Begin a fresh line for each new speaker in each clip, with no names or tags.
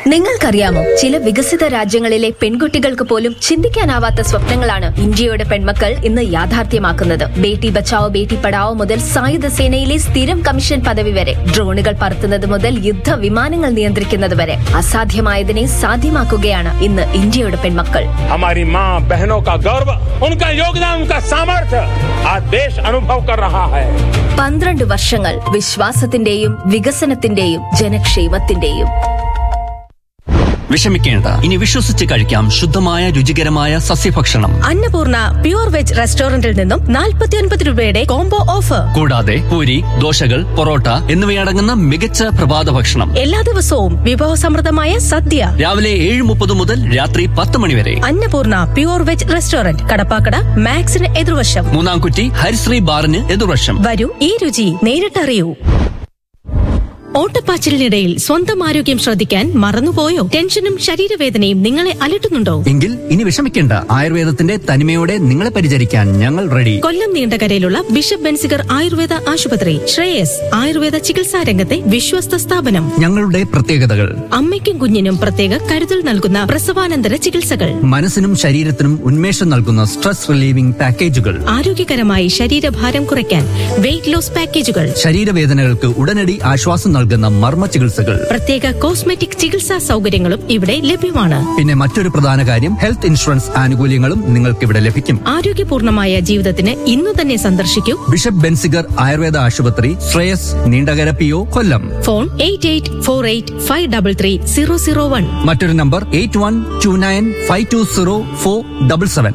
നിങ്ങൾക്കറിയാമോ ചില വികസിത രാജ്യങ്ങളിലെ പെൺകുട്ടികൾക്ക് പോലും ചിന്തിക്കാനാവാത്ത സ്വപ്നങ്ങളാണ് ഇന്ത്യയുടെ പെൺമക്കൾ ഇന്ന് യാഥാർത്ഥ്യമാക്കുന്നത് ബേട്ടി ബച്ചാവോ ബേട്ടി പഠാവോ മുതൽ സായുധ സേനയിലെ സ്ഥിരം കമ്മീഷൻ പദവി വരെ ഡ്രോണുകൾ പറത്തുന്നത് മുതൽ യുദ്ധ വിമാനങ്ങൾ നിയന്ത്രിക്കുന്നത് വരെ അസാധ്യമായതിനെ സാധ്യമാക്കുകയാണ് ഇന്ന് ഇന്ത്യയുടെ പെൺമക്കൾ
हमारी माँ बहनों का गौरव उनका योगदान उनका सामर्थ्य आज देश अनुभव कर रहा है
പന്ത്രണ്ട് വർഷങ്ങൾ വിശ്വാസത്തിന്റെയും വികസനത്തിന്റെയും ജനക്ഷേമത്തിന്റെയും
വിഷമിക്കേണ്ട ഇനി വിശ്വസിച്ച് കഴിക്കാം ശുദ്ധമായ രുചികരമായ സസ്യഭക്ഷണം
അന്നപൂർണ പ്യൂർ വെജ് റെസ്റ്റോറന്റിൽ നിന്നും 49 രൂപയുടെ കോംബോ ഓഫർ
കൂടാതെ പൂരി ദോശകൾ പൊറോട്ട എന്നിവയടങ്ങുന്ന മികച്ച പ്രഭാത ഭക്ഷണം
എല്ലാ ദിവസവും വിഭവസമൃദ്ധമായ സദ്യ
രാവിലെ ഏഴ് മുപ്പത് മുതൽ രാത്രി പത്ത് മണി വരെ
Annapurna pure veg restaurant Kadappakada മാക്സിന് എതിർവശം
മൂന്നാംകുറ്റി ഹരിശ്രീ ബാറിന് എതിർവശം
വരൂ ഈ രുചി നേരിട്ടറിയൂ ഓട്ടപ്പാച്ചിലിനിടയിൽ സ്വന്തം ആരോഗ്യം ശ്രദ്ധിക്കാൻ മറന്നുപോയോ ടെൻഷനും ശരീരവേദനയും നിങ്ങളെ അലട്ടുന്നുണ്ടോ
എങ്കിൽ ഇനി വിഷമിക്കേണ്ട ആയുർവേദത്തിന്റെ തനിമയോടെ നിങ്ങളെ പരിചരിക്കാൻ ഞങ്ങൾ റെഡി
കൊല്ലം നീണ്ടകരയിലുള്ള ബിഷപ്പ് ബെൻസിഗർ ആയുർവേദ ആശുപത്രി ശ്രേയസ് ആയുർവേദ ചികിത്സാ രംഗത്തെ വിശ്വസ്ത സ്ഥാപനം
ഞങ്ങളുടെ പ്രത്യേകതകൾ
അമ്മയ്ക്കും കുഞ്ഞിനും പ്രത്യേക കരുതൽ നൽകുന്ന പ്രസവാനന്തര ചികിത്സകൾ
മനസ്സിനും ശരീരത്തിനും ഉന്മേഷം നൽകുന്ന സ്ട്രെസ് റിലീവിംഗ് പാക്കേജുകൾ
ആരോഗ്യകരമായി ശരീരഭാരം കുറയ്ക്കാൻ വെയിറ്റ് ലോസ് പാക്കേജുകൾ
ശരീരവേദനകൾക്ക് ഉടനടി ആശ്വാസം നൽകുന്ന മർമ്മ ചികിത്സകൾ
പ്രത്യേക കോസ്മെറ്റിക് ചികിത്സാ സൗകര്യങ്ങളും ഇവിടെ ലഭ്യമാണ്
പിന്നെ മറ്റൊരു പ്രധാന കാര്യം ഹെൽത്ത് ഇൻഷുറൻസ് ആനുകൂല്യങ്ങളും നിങ്ങൾക്ക് ഇവിടെ ലഭിക്കും
ആരോഗ്യപൂർണമായ ജീവിതത്തിന് ഇന്നു തന്നെ സന്ദർശിക്കൂ
ബിഷപ്പ് ബെൻസിഗർ ആയുർവേദ ആശുപത്രി Sreyas Neendakara P O Kollam
phone eight eight four eight five double three zero zero one
മറ്റൊരു number eight one two nine five two zero four double seven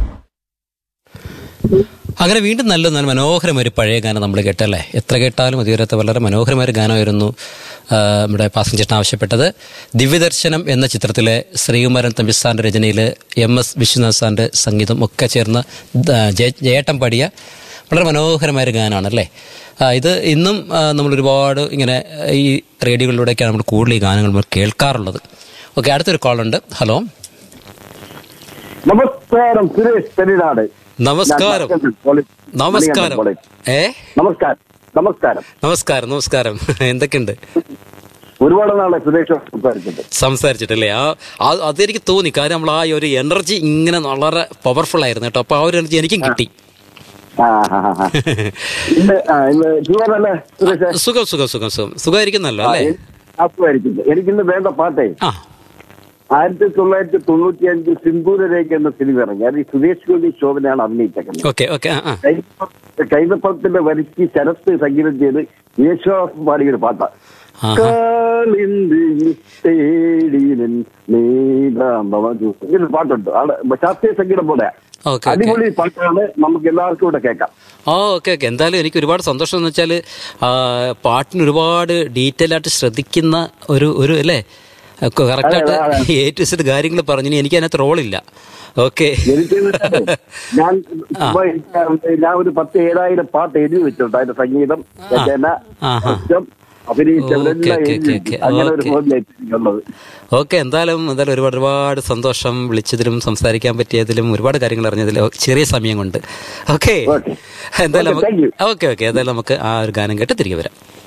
അങ്ങനെ വീണ്ടും നല്ല നല്ല മനോഹരമായ ഒരു പഴയ ഗാനം നമ്മൾ കേട്ടല്ലേ എത്ര കേട്ടാലും അതുവരത്തെ വളരെ മനോഹരമായ ഒരു ഗാനമായിരുന്നു ആ, നമ്മുടെ പാസഞ്ചേട്ടൻ ആവശ്യപ്പെട്ടത് ദിവ്യദർശനം എന്ന ചിത്രത്തിലെ ശ്രീകുമാരൻ തമ്പിസാറിൻ്റെ രചനയിൽ എം എസ് വിശ്വനാഥ് സാറിൻ്റെ സംഗീതം ഒക്കെ ചേർന്ന് ദ- ജയ- ജയേട്ടൻ പാടിയ വളരെ മനോഹരമായ ഒരു ഗാനമാണ് അല്ലേ ആ, ഇത് ഇന്നും ആ, നമ്മൾ ഒരുപാട് ഇങ്ങനെ ഈ റേഡിയോകളിലൂടെയൊക്കെയാണ് നമ്മൾ കൂടുതൽ ഈ ഗാനങ്ങൾ നമ്മൾ കേൾക്കാറുള്ളത് ഓക്കെ അടുത്തൊരു കോളുണ്ട് ഹലോ
നമസ്കാരം സുരേഷ് പെരിനാട്
നമസ്കാരം
ഞാൻ കോളേജ്-
നമസ്കാരം
കോളേജ്.
ഏ
നമസ്കാരം നമസ്കാരം
നമസ്കാരം നമസ്കാരം എന്തൊക്കെയുണ്ട്
ഒരുപാട് നാളെ സുരേഷ് സംസാരിച്ചിട്ട്
സംസാരിച്ചിട്ടല്ലേ ആ ആ- അതെനിക്ക് തോന്നി കാര്യം നമ്മൾ ആ ഒരു എനർജി ഇങ്ങനെ വളരെ പവർഫുൾ ആയിരുന്നു കേട്ടോ അപ്പൊ ആ ഒരു എനർജി എനിക്കും കിട്ടി
ആ, ആ, ആ, ആ. ഇന്ന് ആ, ഇന്ന് ശിവനല്ലേ സുരേഷ്
സുഖം സുഖം സുഖം സുഖം സുഖമായിരിക്കുന്നല്ലോ അല്ലേ
അസുഖമായിരിക്കുന്നു എനിക്കിന്ന് വേണ്ട പാട്ടേ
ആ
ആയിരത്തി തൊള്ളായിരത്തി തൊണ്ണൂറ്റി അഞ്ച് സിന്ധൂരരേഖ എന്ന സിനിമ ഇറങ്ങി അത് ഈ സുരേഷ് ഗോപി ശോഭനയാണ് അഭിനയിച്ചേക്കുന്നത്
ഓക്കെ ഓക്കെ ആ ആ
കൈതപ്പ- കൈതപ്പത്തിന്റെ വരിക്ക് ശരത്ത് സംഗീതം ചെയ്ത് യേശുദാസ് പാടിയ ഒരു പാട്ടാണ്
ആഹാ.
കാളിന്തിയിൽ തേടിനൻ നീലാംബവധു. ഇങ്ങനൊരു പാട്ടുണ്ട് ആള് ശാസ്ത്രീയ സംഗീതം പോലെ
ഓക്കെ ഓക്കെ
അടിപൊളി പാട്ടാണ് നമുക്ക് എല്ലാവർക്കും ഇവിടെ കേൾക്കാം
ആ ഓക്കെ ഓക്കെ എന്തായാലും എനിക്ക് ഒരുപാട് സന്തോഷം എന്ന് വെച്ചാൽ പാട്ടിന് ഒരുപാട് ഡീറ്റെയിൽ ആയിട്ട് ശ്രദ്ധിക്കുന്ന ഒരു ഒരു അല്ലേ കറക്റ്റായിട്ട്
അതെ, അതെ.
എ ടു സെറ്റ് കാര്യങ്ങൾ പറഞ്ഞു ഇനി എനിക്ക് അതിനകത്ത് റോളില്ല ഓക്കെ
എനിക്ക് ഞാൻ ഇപ്പൊ എനിക്ക് ഞാൻ ഒരു പത്ത് ഏഴായിരം പാട്ട് എഴുതി വെച്ചിട്ടുണ്ട് അതിന്റെ സംഗീതം രചന
ആഹാ.
നൃത്തം, അഭിനയിച്ചവരെല്ലാം
ഓക്കെ, ഓക്കെ,
എഴുതി
ഓക്കെ,
അങ്ങനെ ഒരു
ഓക്കെ.
ഹോബിയായിട്ടുള്ളത്
ഓക്കെ എന്തായാലും എന്തായാലും ഒരുപാട് ഒരുപാട് സന്തോഷം വിളിച്ചതിലും സംസാരിക്കാൻ പറ്റിയതിലും ഒരുപാട് കാര്യങ്ങൾ അറിഞ്ഞതിലും ചെറിയ സമയം കൊണ്ട് ഓക്കെ
ഓക്കെ.
എന്തായാലും
okay, thank you.
Okay okay എന്തായാലും നമുക്ക് ആ ഒരു ഗാനം കേട്ട് തിരികെ വരാം